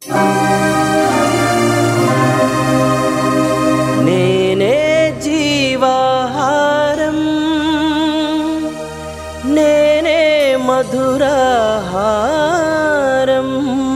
నేనే జీవాహారం నేనే మధురాహారం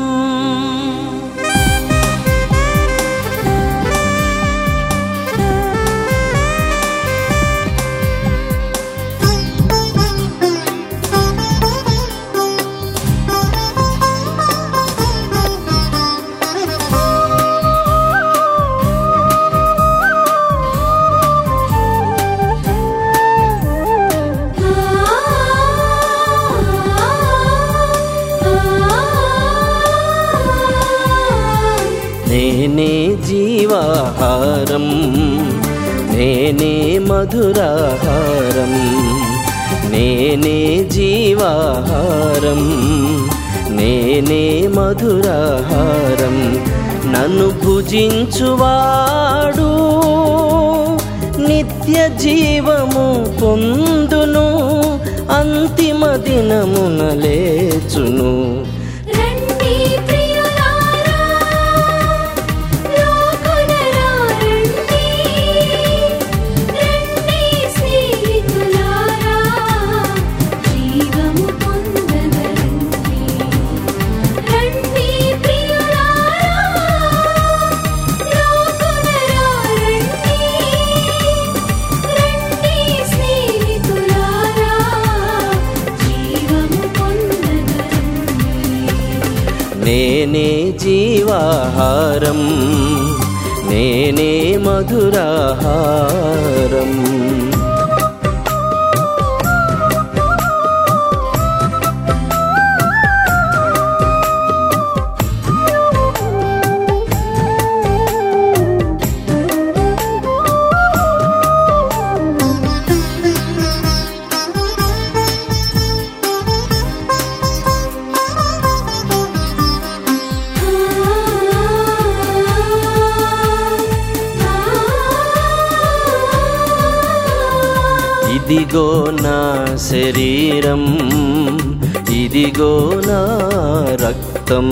నేనే జీవాహారం నేనే మధురాహారం నేనే జీవాహారం నేనే మధురాహారం నన్ను భుజించువాడు నిత్య జీవము పొందును అంతిమ దినమున లేచును రండి ప్రియులారా లోకునరా రండి రండి స్నేహితులారా జీవము పొందగరండి రండి ప్రియులారా లోకునరా రండి రండి స్నేహితులారా జీవము పొందగరండి నేనే జీవాహారం నేనే మధురాహారం ఇదిగో నా శరీరం ఇదిగో నా రక్తం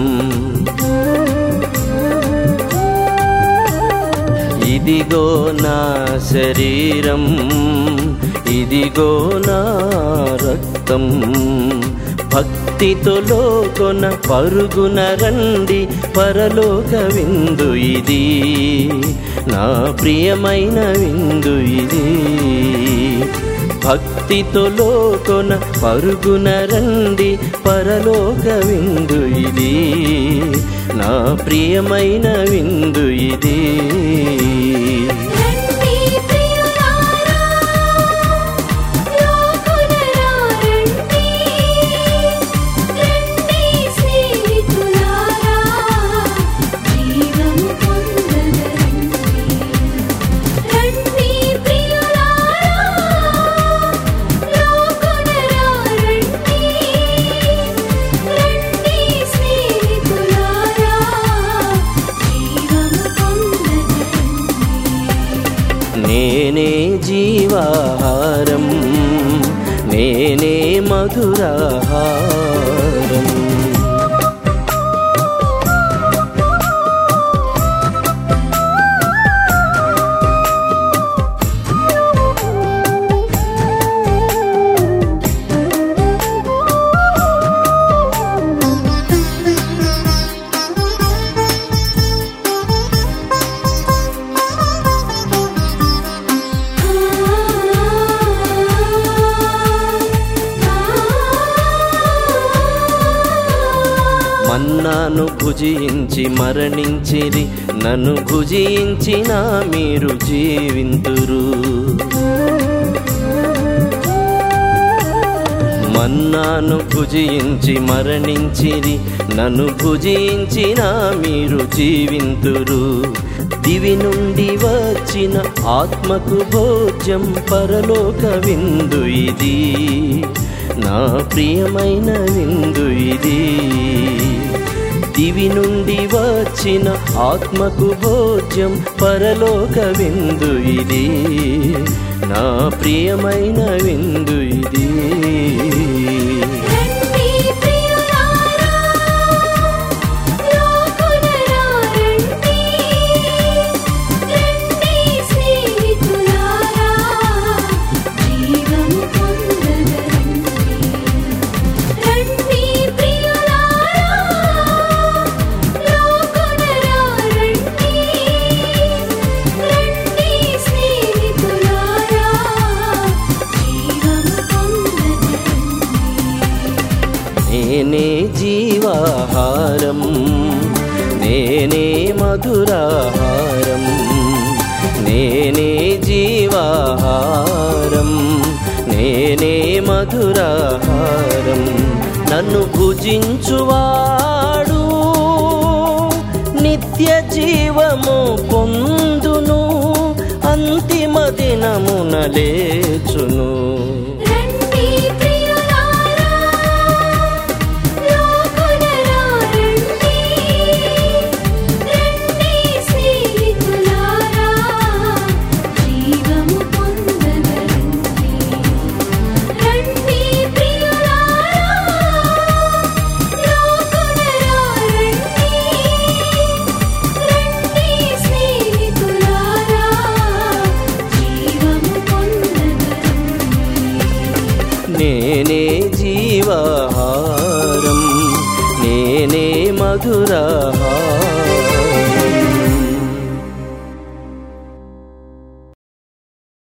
ఇదిగో నా శరీరం ఇదిగో నా రక్తం భక్తితో లోకొన పరుగున రండి పరలోక విందు ఇది నా ప్రియమైన విందు ఇది భక్తితో లోకొన పరుగున రండి పరలోక విందు ఇది నా ప్రియమైన విందు ఇది రండి ప్రియులారా లోకునరా రండి రండి స్నేహితులారా జీవము పొందగరండి రండి ప్రియులారా లోకునరా రండి రండి స్నేహితులారా జీవము పొందగరండి నేనే జీవాహారం నేనే మధురాహారం మన్నాను భుజించి మరణించిరి నన్ను భుజించిన మీరు జీవింతురు మన్నాను భుజించి మరణించిరి నన్ను భుజించిన మీరు జీవింతురు దివి నుండి వచ్చిన ఆత్మకు భోజ్యం పరలోక విందు ఇది నా ప్రియమైన విందు ఇది దివి నుండి వచ్చిన ఆత్మకు భోజ్యం పరలోక విందు ఇది నా ప్రియమైన విందు ఇది రండి ప్రియులారా మధురాహారం నేనే మధురాహారం నేనే జీవాహారం నేనే మధురాహారం నన్ను భుజించువాడు నిత్య జీవము పొందును అంతిమ దినమున లేచును రండి ప్రియులారా లోకులరా రండి రండి స్నేహితులారా జీవము పొందగరండి రండి ప్రియులారా లోకులరా రండి రండి స్నేహితులారా జీవము పొందగరండి నేనే జీవాహారం నేనే మధురాహారం